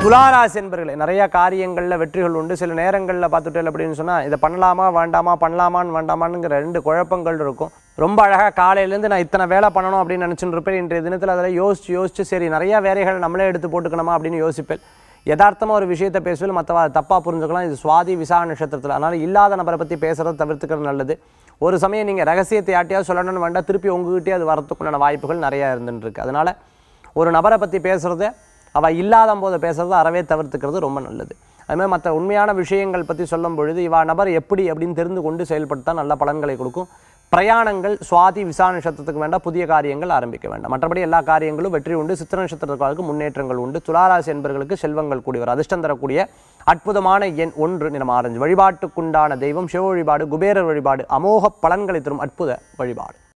துளாராசி என்பர்களே நிறைய காரியங்களில் வெற்றிகள் உண்டு சில நேரங்களில் பார்த்துட்டு அப்படின்னு சொன்னால் இதை பண்ணலாமா வேண்டாமா பண்ணலாமான்னு வேண்டாமான்னுங்கிற ரெண்டு குழப்பங்கள் இருக்கும் ரொம்ப அழகாக காலையிலேருந்து நான் இத்தனை வேலை பண்ணணும் அப்படின்னு நினச்சிட்டு இருப்பேன் இன்றைய தினத்தில் அதில் யோசிச்சு யோசிச்சு சரி நிறைய வேலைகள் நம்மளே எடுத்து போட்டுக்கணுமா அப்படின்னு யோசிப்பேன் யதார்த்தமாக ஒரு விஷயத்தை பேசுவேன் மற்றவா தப்பாக புரிஞ்சுக்கலாம் இது சுவாதி விசா நட்சத்திரத்தில் அதனால் இல்லாத நபரை பற்றி பேசுகிறத தவிர்த்துக்கிறது நல்லது ஒரு சமயம் நீங்கள் ரகசியத்தை யார்ட்டையாவது சொல்லணும்னு வேண்டாம் திருப்பி உங்ககிட்டயே அது வரத்துக்குண்டான வாய்ப்புகள் நிறையா இருந்துட்டு இருக்கு அதனால் ஒரு நபரை பற்றி பேசுகிறத அவள் இல்லாத போது பேசுகிறத அறவே தவிர்த்துக்கிறது ரொம்ப நல்லது அதுமாதிரி மற்ற உண்மையான விஷயங்கள் பற்றி சொல்லும் பொழுது இவா நபர் எப்படி அப்படின்னு தெரிந்து கொண்டு செயல்படுத்தா நல்ல பலன்களை கொடுக்கும் பிரயாணங்கள் சுவாதி விசா நட்சத்திரத்துக்கு வேண்டாம் புதிய காரியங்கள் ஆரம்பிக்க வேண்டாம் மற்றபடி எல்லா காரியங்களும் வெற்றி உண்டு சித்திர நட்சத்திரத்துக்கு முன்னேற்றங்கள் உண்டு துளாராசி என்பவர்களுக்கு செல்வங்கள் கூடி வரும் அதிர்ஷ்டம் தரக்கூடிய அற்புதமான எண் ஒன்று நிறம் ஆரஞ்சு வழிபாட்டுக்குண்டான தெய்வம் சிவ வழிபாடு குபேரர் வழிபாடு அமோக பலன்களை தரும் அற்புத வழிபாடு